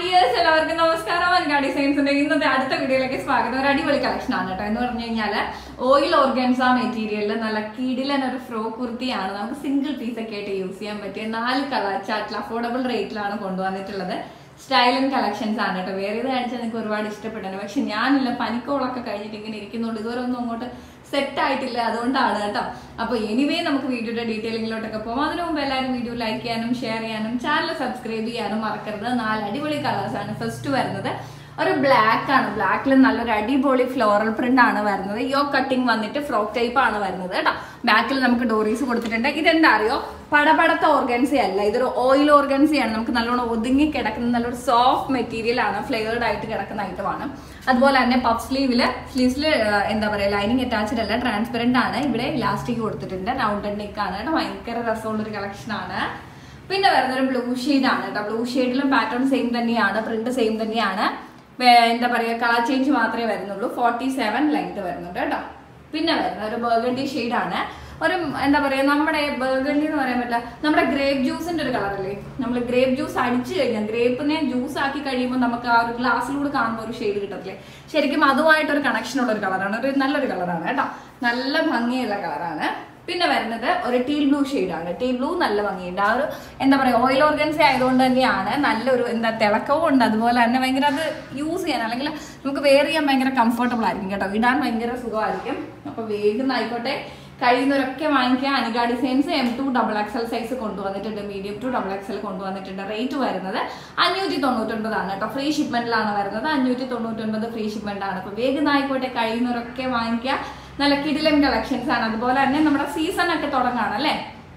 dears എല്ലാവർക്കും നമസ്കാരം അൻകാ ഡിസൈൻസിന്റെ ഇന്നത്തെ അടുത്ത വീഡിയോയിലേക്ക് സ്വാഗതം ഒരു അടിപൊളി കളക്ഷൻ ആണ് കേട്ടോ എന്ന് പറഞ്ഞു കഴിഞ്ഞാല് ഓയിൽ ഓർഗൻസ മെറ്റീരിയലിൽ നല്ല കിടിലൻ ഒരു ഫ്രോ കുർത്തിയാണ് നമുക്ക് സിംഗിൾ പീസ് ഒക്കെ ആയിട്ട് യൂസ് ചെയ്യാൻ പറ്റിയ നാല് കളർ ചാറ്റിൽ അഫോർഡബിൾ റേറ്റിലാണ് കൊണ്ടുവന്നിട്ടുള്ളത് സ്റ്റൈലൻ കളക്ഷൻസ് ആണ് കേട്ടോ വേറെ ഇത് കാണിച്ചാൽ എനിക്ക് ഒരുപാട് ഇഷ്ടപ്പെട്ടു പക്ഷെ ഞാനില്ല പനിക്കോളൊക്കെ കഴിഞ്ഞിട്ട് ഇങ്ങനെ ഇരിക്കുന്നുണ്ട് ഇതുവരെ ഒന്നും അങ്ങോട്ട് സെറ്റ് ആയിട്ടില്ല അതുകൊണ്ടാണ് കേട്ടോ അപ്പൊ എനിവേ നമുക്ക് വീഡിയോയുടെ ഡീറ്റെയിലിങ്ങിലോട്ടൊക്കെ പോകാം അതിനു മുമ്പ് എല്ലാവരും വീഡിയോ ലൈക്ക് ചെയ്യാനും ഷെയർ ചെയ്യാനും ചാനൽ സബ്സ്ക്രൈബ് ചെയ്യാനും മറക്കരുത് നാല് അടിപൊളി കളേഴ്സ് ആണ് ഫസ്റ്റ് വരുന്നത് ഒരു ബ്ലാക്ക് ആണ് ബ്ലാക്കിൽ നല്ലൊരു അടിപൊളി ഫ്ലോറൽ പ്രിന്റ് ആണ് വരുന്നത് യോ കട്ടിങ് വന്നിട്ട് ഫ്രോക്ക് ടൈപ്പ് ആണ് വരുന്നത് കേട്ടോ ബാക്കിൽ നമുക്ക് ഡോറീസ് കൊടുത്തിട്ടുണ്ട് ഇതെന്താ അറിയോ പടപടത്ത ഓർഗൻസി അല്ല ഇതൊരു ഓയിൽ ഓർഗൻസിയാണ് നമുക്ക് നല്ലോണം ഒതുങ്ങി കിടക്കുന്ന നല്ലൊരു സോഫ്റ്റ് മെറ്റീരിയൽ ആണ് ഫ്ലെയർഡ് ആയിട്ട് കിടക്കുന്ന ഐറ്റമാണ് അതുപോലെ തന്നെ പഫ് സ്ലീവില് സ്ലീവ്സിൽ എന്താ പറയുക ലൈനിങ് അറ്റാച്ച്ഡ് അല്ല ട്രാൻസ്പെറന്റ് ആണ് ഇവിടെ ഇലാസ്റ്റിക് കൊടുത്തിട്ടുണ്ട് റൗണ്ട് നെക്ക് ആണ് കേട്ടോ ഭയങ്കര രസമുള്ളൊരു കളക്ഷൻ ആണ് പിന്നെ വരുന്നൊരു ബ്ലൂ ഷെയ്ഡ് ആണ് കേട്ടോ ബ്ലൂ ഷെയ്ഡിലും പാറ്റേൺ സെയിം തന്നെയാണ് പ്രിന്റ് സെയിം തന്നെയാണ് വേ- എന്താ പറയുക കളർ ചേഞ്ച് മാത്രമേ വരുന്നുള്ളൂ ഫോർട്ടി സെവൻ ലെങ്ത് വരുന്നുണ്ട് കേട്ടോ പിന്നെ വരുന്ന ഒരു ബർഗണ്ടി ആണ് ഒരു എന്താ പറയുക നമ്മുടെ ബർഗണ്ടി എന്ന് പറയാൻ പറ്റില്ല നമ്മുടെ ഗ്രേപ്പ് ജ്യൂസിന്റെ ഒരു കളറല്ലേ നമ്മൾ ഗ്രേപ്പ് ജ്യൂസ് അടിച്ചു കഴിഞ്ഞാൽ ഗ്രേപ്പിനെ ജ്യൂസ് ആക്കി കഴിയുമ്പോൾ നമുക്ക് ആ ഒരു ഗ്ലാസ്സിലൂടെ കാണുമ്പോൾ ഒരു ഷെയ്ഡ് കിട്ടത്തില്ലേ ശരിക്കും അതുമായിട്ടൊരു കണക്ഷൻ ഉള്ള ഒരു കളറാണ് ഒരു നല്ലൊരു കളറാണ് കേട്ടോ നല്ല ഭംഗിയുള്ള കളറാണ് പിന്നെ വരുന്നത് ഒരു ടീൽ ബ്ലൂ ആണ് ടീൽ ബ്ലൂ നല്ല ഭംഗിയുണ്ട് ആ ഒരു എന്താ പറയുക ഓയിൽ ഓർഗൻസി ആയതുകൊണ്ട് തന്നെയാണ് നല്ലൊരു എന്താ തിളക്കവും ഉണ്ട് അതുപോലെ തന്നെ ഭയങ്കര അത് യൂസ് ചെയ്യാൻ അല്ലെങ്കിൽ നമുക്ക് വെയർ ചെയ്യാൻ ഭയങ്കര കംഫർട്ടബിൾ ആയിരിക്കും കേട്ടോ ഇടാൻ ഭയങ്കര സുഖമായിരിക്കും അപ്പൊ വേഗം ആയിക്കോട്ടെ കഴിയുന്നവരൊക്കെ വാങ്ങിക്കുക Anika designs M to double XL size കൊണ്ടുവന്നിട്ടുണ്ട് മീഡിയം ടു ഡബിൾ എക്സൽ കൊണ്ടുവന്നിട്ടുണ്ട് റേറ്റ് വരുന്നത് അഞ്ഞൂറ്റി തൊണ്ണൂറ്റൊൻപതാണ് കേട്ടോ ഫ്രീ ഷിപ്മെന്റിലാണ് വരുന്നത് അഞ്ഞൂറ്റി തൊണ്ണൂറ്റൊൻപത് ഫ്രീ ഷിപ്മെന്റ് ആണ് അപ്പൊ വേഗം ആയിക്കോട്ടെ കഴിയുന്നവരൊക്കെ വാങ്ങിക്കുക നല്ല കിടിലൻ കളക്ഷൻസ് ആണ് അതുപോലെ തന്നെ നമ്മുടെ സീസൺ ഒക്കെ തുടങ്ങാണ് അല്ലേ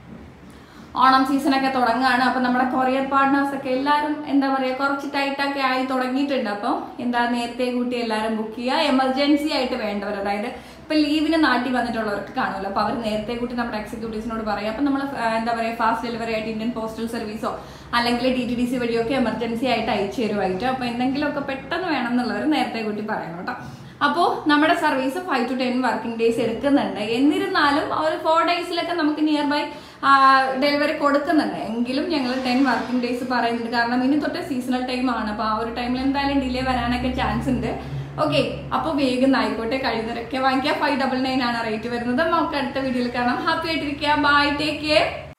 ഓണം സീസൺ ഒക്കെ തുടങ്ങുകയാണ് അപ്പൊ നമ്മുടെ കൊറിയർ പാർട്ട്നേഴ്സ് ഒക്കെ എല്ലാവരും എന്താ പറയാ കുറച്ച് ടൈറ്റ് ഒക്കെ ആയി തുടങ്ങിയിട്ടുണ്ട് അപ്പോൾ എന്താ നേരത്തെ കൂട്ടി എല്ലാവരും ബുക്ക് ചെയ്യുക എമർജൻസി ആയിട്ട് വേണ്ടവർ അതായത് ഇപ്പൊ ലീവിന് നാട്ടിൽ വന്നിട്ടുള്ളവർക്ക് കാണുമല്ലോ അപ്പൊ അവർ നേരത്തെ കൂട്ടി നമ്മുടെ എക്സിക്യൂട്ടീവ്സിനോട് പറയാം അപ്പൊ നമ്മൾ എന്താ പറയാ ഫാസ്റ്റ് ഡെലിവറി ആയിട്ട് ഇന്ത്യൻ പോസ്റ്റൽ സർവീസോ അല്ലെങ്കിൽ ഡി ടി ഡി സി വഴിയൊക്കെ എമർജൻസി ആയിട്ട് അയച്ചു തരുമായിട്ട് അപ്പൊ എന്തെങ്കിലുമൊക്കെ പെട്ടെന്ന് വേണം എന്നുള്ളവർ നേരത്തെ കൂട്ടി പറയണം കേട്ടോ അപ്പോൾ നമ്മുടെ service five to ten working days എടുക്കുന്നുണ്ട് എന്നിരുന്നാലും ആ ഒരു ഫോർ ഡേയ്സിലൊക്കെ നമുക്ക് നിയർ ബൈ ഡെലിവറി കൊടുക്കുന്നുണ്ട് എങ്കിലും ഞങ്ങൾ ടെൻ വർക്കിംഗ് ഡേയ്സ് പറയുന്നുണ്ട് കാരണം ഇനി തൊട്ട് സീസണൽ ടൈം ആണ് അപ്പോൾ ആ ഒരു ടൈമിൽ എന്തായാലും ഡിലേ വരാനൊക്കെ ചാൻസ് ഉണ്ട് ഓക്കെ അപ്പോൾ വേഗം ആയിക്കോട്ടെ കഴിയുന്നവരൊക്കെ വാങ്ങിക്കുക ഫൈവ് ഡബിൾ നയൻ ആണ് റേറ്റ് വരുന്നത് നമുക്ക് അടുത്ത വീഡിയോയിൽ കാണാം ഹാപ്പി ആയിട്ടിരിക്കുക ബൈ ടേക്ക് കെയർ